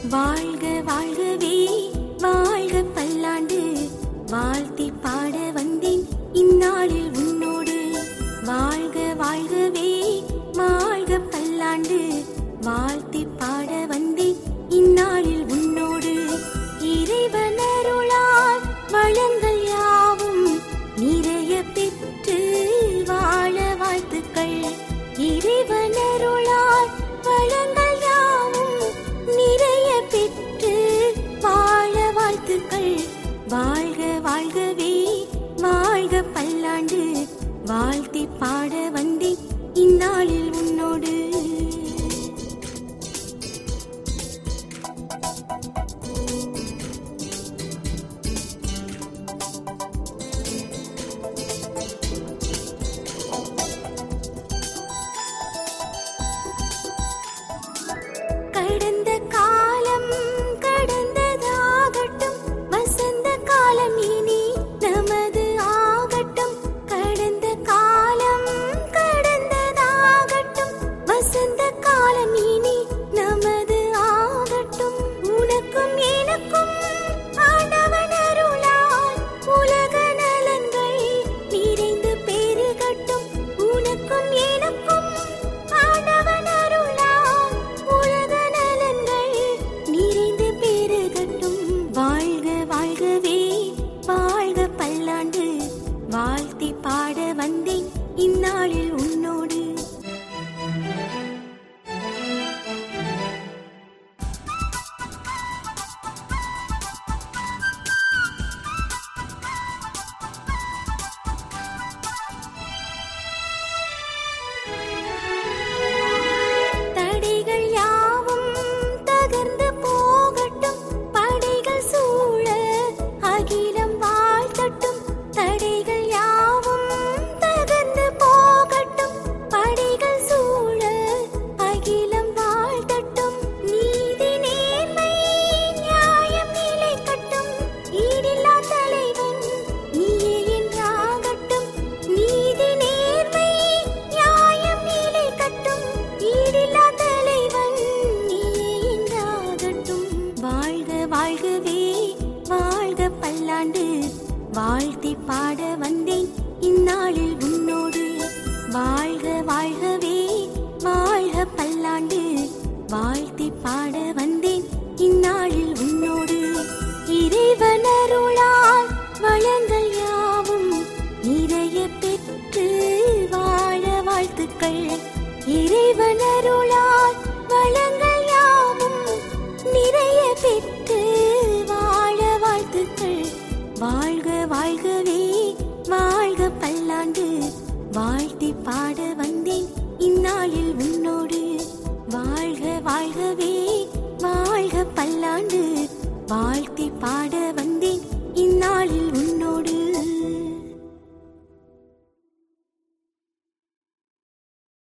வாழ்க வாழ்கவே வாழ்க பல்லாண்டு வாழ்த்தி பாட வந்தேன் இந்நாளில் உன்னோடு வாழ்க வாழ்கவே வாழ்க பல்லாண்டு வாழ்த்தி பாட வந்தேன் இந்நாளில் உன்னோடு இறைவனருளால் வளங்கள் யாவும் நிறைய பெற்று வாழ வாழ்த்துக்கள் இறைவனருளால் வளங்கள் யாவும் நிறைய பெற்று வாழ வாழ்த்துக்கள் வாழ்க வாழ்கவே வாழ்க பல்லாண்டு வாழ்த்தி பாட வந்தேன் இந்நாளில் உன்னோடு கடந்த காலம் கடந்ததாகட்டும் வசந்த காலம் இனி நமது ஆகட்டும் கடந்த காலம் கடந்ததாகட்டும் வசந்த காலம் இனி நமது ஆகட்டும் உனக்கும் எனக்கும் ஆண்டவன் அருளால் உலக நலன்கள் நிறைந்து பெருகட்டும் உனக்கும் எனக்கும் ஆண்டவன் அருளால் உலக நலன்கள் நிறைந்து பெருகட்டும் வாழ்க வாழ்கவே வாழ்க பல்லாண்டு வாழ்த்தி பாட வந்தேன் இந்நாளில் உன்னோடு தடைகள் யாவும் தகர்ந்து போகட்டும் படைகள் சூழ அகிலம் வாழ்த்தட்டும் தடைகள் யாவும் தகர்ந்து போகட்டும் படைகள் சூழ அகிலம் வாழ்த்தட்டும் நீதி நேர்மை நியாயம் நிலைக்கட்டும் ஈடில்லா தலைவன் நீயே என்றாகட்டும் நீதி நேர்மை நியாயம் நிலைக்கட்டும் ஈடில்லா தலைவன் நீயே என்றாகட்டும் வாழ்க வாழ்கவே வாழ்க பல்லாண்டு வாழ்த்தி பாட வந்தேன் இந்நாளில் உன்னோடு வாழ்க வாழ்கவே வாழ்க பல்லாண்டு வாழ்த்தி பாட வந்தேன் இந்நாளில் உன்னோடு இறைவனருளால் வளங்கள் யாவும் நிறைய பெற்று வாழ வாழ்த்துக்கள் இறைவனருளால் வளங்கள் யாவும் நிறைய பெற்று வாழ வாழ்த்துக்கள் வாழ்க வாழ்கவே வாழ்க பல்லாண்டு வாழ்த்தி பாட வந்தேன் இந்நாளில் உன்னோடு வாழ்க வாழ்கவே வாழ்க பல்லாண்டு வாழ்த்தி பாட